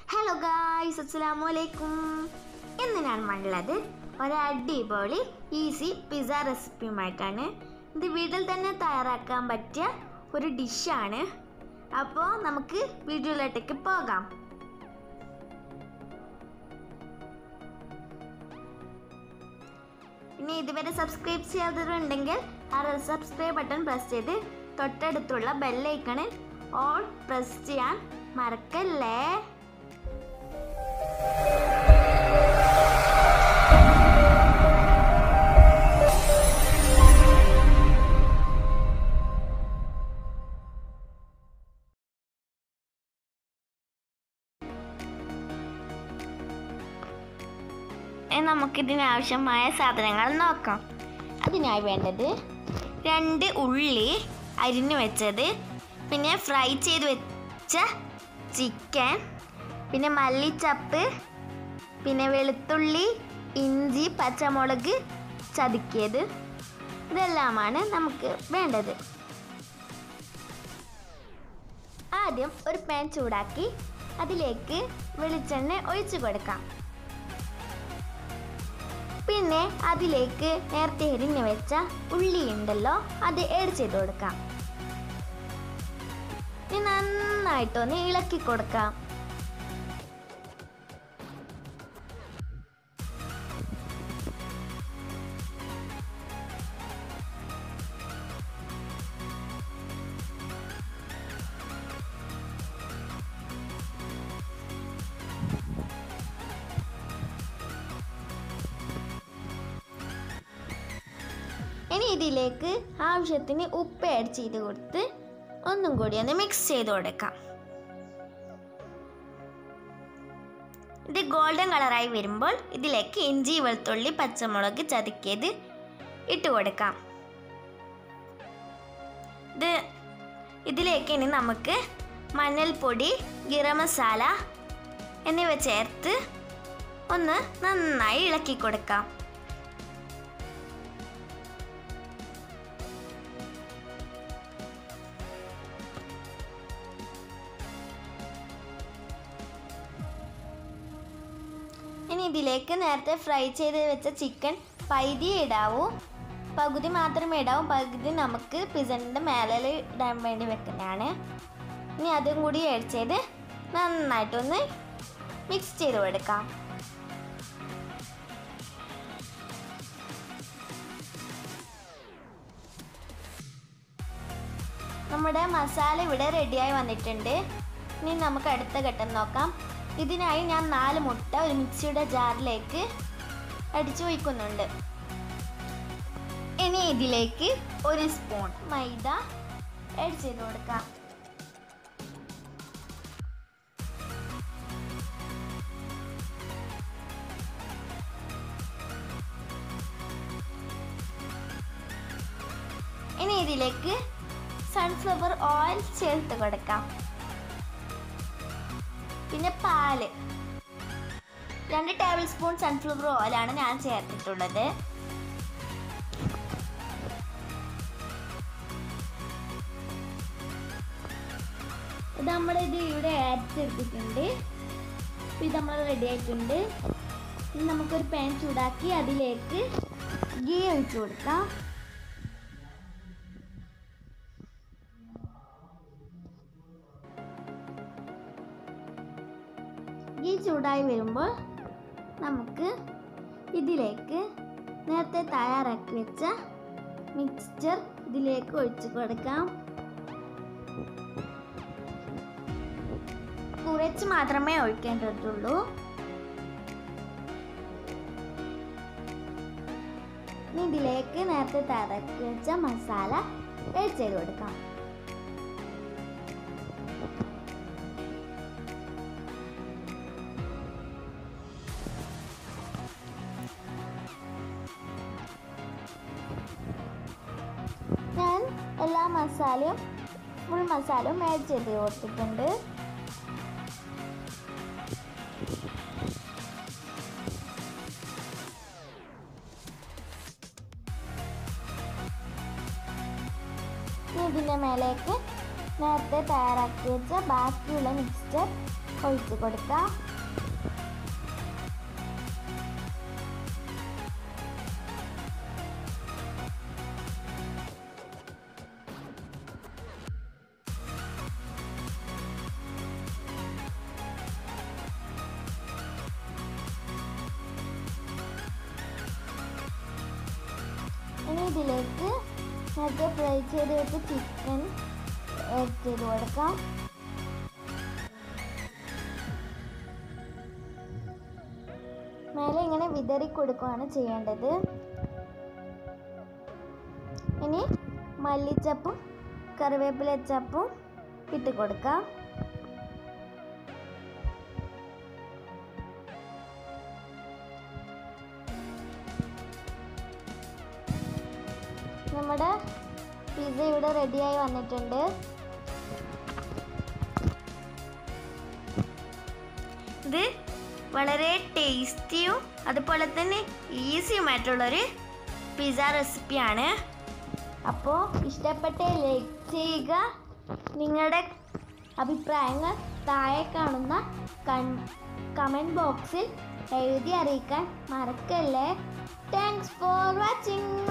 hello guys അസ്സലാമു അലൈക്കും ഇന്ന് ഞാൻ വന്നുള്ളത് ഒരു അടിപൊളി ഈസി പിസ്സ റെസിപ്പിയുമായിട്ടാണ് ഇത് വീട്ടിൽ തന്നെ തയ്യാറാക്കാൻ പറ്റിയ ഒരു ഡിഷാണ് അപ്പോൾ നമുക്ക് വീഡിയോയിലോട്ടേക്ക് പോകാം ഇനി ഇതുവരെ സബ്സ്ക്രൈബ് ചെയ്യാത്തവരുണ്ടെങ്കിൽ ആ സബ്സ്ക്രൈബ് ബട്ടൺ പ്രസ് ചെയ്ത് തൊട്ടടുത്തുള്ള ബെല്ലൈക്കണിൽ ഓൾ പ്രസ് ചെയ്യാൻ മറക്കല്ലേ ഇനി നമുക്കിതിനാവശ്യമായ സാധനങ്ങൾ നോക്കാം അതിനായി വേണ്ടത് രണ്ട് ഉള്ളി അരിഞ്ഞു വെച്ചത് പിന്നെ ഫ്രൈ ചെയ്ത് വെച്ച ചിക്കൻ പിന്നെ മല്ലിച്ചപ്പ് പിന്നെ വെളുത്തുള്ളി ഇഞ്ചി പച്ചമുളക് ചതുക്കിയത് ഇതെല്ലാമാണ് നമുക്ക് വേണ്ടത് ആദ്യം ഒരു പാൻ ചൂടാക്കി അതിലേക്ക് വെളിച്ചെണ്ണ ഒഴിച്ചു കൊടുക്കാം പിന്നെ അതിലേക്ക് നേരത്തെ എരിഞ്ഞു വെച്ച ഉള്ളി ഉണ്ടല്ലോ അത് ഏഡ് ചെയ്ത് കൊടുക്കാം ഇനി നന്നായിട്ടൊന്ന് ഇളക്കി കൊടുക്കാം ഇനി ഇതിലേക്ക് ആവശ്യത്തിന് ഉപ്പ് ആഡ് ചെയ്ത് കൊടുത്ത് ഒന്നും കൂടി ഒന്ന് മിക്സ് ചെയ്ത് കൊടുക്കാം ഇത് ഗോൾഡൻ കളറായി വരുമ്പോൾ ഇതിലേക്ക് ഇഞ്ചി വെളുത്തുള്ളി പച്ചമുളക് ചതുക്കിയത് ഇട്ട് കൊടുക്കാം ഇത് ഇതിലേക്ക് ഇനി നമുക്ക് മഞ്ഞൾപ്പൊടി ഗരം മസാല എന്നിവ ചേർത്ത് ഒന്ന് നന്നായി ഇളക്കി കൊടുക്കാം ഇനി ഇതിലേക്ക് നേരത്തെ ഫ്രൈ ചെയ്ത് വെച്ച ചിക്കൻ പകുതി ഇടാവൂ പകുതി മാത്രമേ ഇടാവൂ പകുതി നമുക്ക് പിസൻ്റെ മേലെ ഇടാൻ വേണ്ടി വെക്കുന്നതാണ് ഇനി അതും കൂടി ആഡ് ചെയ്ത് നന്നായിട്ടൊന്ന് മിക്സ് ചെയ്ത് കൊടുക്കാം നമ്മുടെ മസാല ഇവിടെ റെഡിയായി വന്നിട്ടുണ്ട് ഇനി നമുക്ക് അടുത്ത ഘട്ടം നോക്കാം ഇതിനായി ഞാൻ നാല് മുട്ട ഒരു മിക്സിയുടെ ജാറിലേക്ക് അടിച്ചു വയ്ക്കുന്നുണ്ട് ഇനി ഇതിലേക്ക് ഒരു സ്പൂൺ മൈദ ആഡ് ചെയ്ത് കൊടുക്കാം ഇനി ഇതിലേക്ക് സൺഫ്ലവർ ഓയിൽ ചേർത്ത് കൊടുക്കാം പിന്നെ പാല് രണ്ട് ടേബിൾ സ്പൂൺ സൺഫ്ലവർ ഓയിലാണ് ഞാൻ ചേർത്തിട്ടുള്ളത് ഇത് നമ്മൾ ഇത് ഇവിടെ ആഡ് ചെയ്തിട്ടുണ്ട് ഇത് നമ്മൾ റെഡി ആയിട്ടുണ്ട് ഇനി നമുക്കൊരു പാൻ ചൂടാക്കി അതിലേക്ക് ഗീ ഒഴിച്ചു കൊടുക്കാം ഗീ ചൂടായി വരുമ്പോൾ നമുക്ക് ഇതിലേക്ക് നേരത്തെ തയ്യാറാക്കി വെച്ച മിക്സ്ചർ ഇതിലേക്ക് ഒഴിച്ചു കൊടുക്കാം കുറച്ച് മാത്രമേ ഒഴിക്കേണ്ടതുള്ളൂ ഇനി ഇതിലേക്ക് നേരത്തെ തയ്യാറാക്കി വെച്ച മസാല ആഡ് ചെയ്ത് കൊടുക്കാം ഞാൻ എല്ലാ മസാലയും ഫുൾ മസാലയും ആഡ് ചെയ്ത് കൊടുത്തിട്ടുണ്ട് ഇനി ഇതിൻ്റെ മേലേക്ക് നേരത്തെ തയ്യാറാക്കി വെച്ച ബാക്കിയുള്ള മിക്സ്ചർ ഒഴിച്ച് കൊടുക്കാം ഇനി ഇതിലേക്ക് നേരത്തെ ഫ്രൈ ചെയ്ത് വെച്ച ചിക്കൻ ആഡ് ചെയ്ത് കൊടുക്കാം മേലെ ഇങ്ങനെ വിതറി കൊടുക്കുകയാണ് ചെയ്യേണ്ടത് ഇനി മല്ലിച്ചപ്പും കറിവേപ്പില ചപ്പും ഇട്ട് കൊടുക്കാം നമ്മുടെ പിസ്സ ഇവിടെ റെഡിയായി വന്നിട്ടുണ്ട് ഇത് വളരെ ടേസ്റ്റിയും അതുപോലെ തന്നെ ഈസിയുമായിട്ടുള്ളൊരു പിസ്സ റെസിപ്പിയാണ് അപ്പോൾ ഇഷ്ടപ്പെട്ട ലൈക്ക് ചെയ്യുക നിങ്ങളുടെ അഭിപ്രായങ്ങൾ താഴെ കാണുന്ന കമൻറ്റ് ബോക്സിൽ എഴുതി അറിയിക്കാൻ മറക്കല്ലേ താങ്ക്സ് ഫോർ വാച്ചിങ്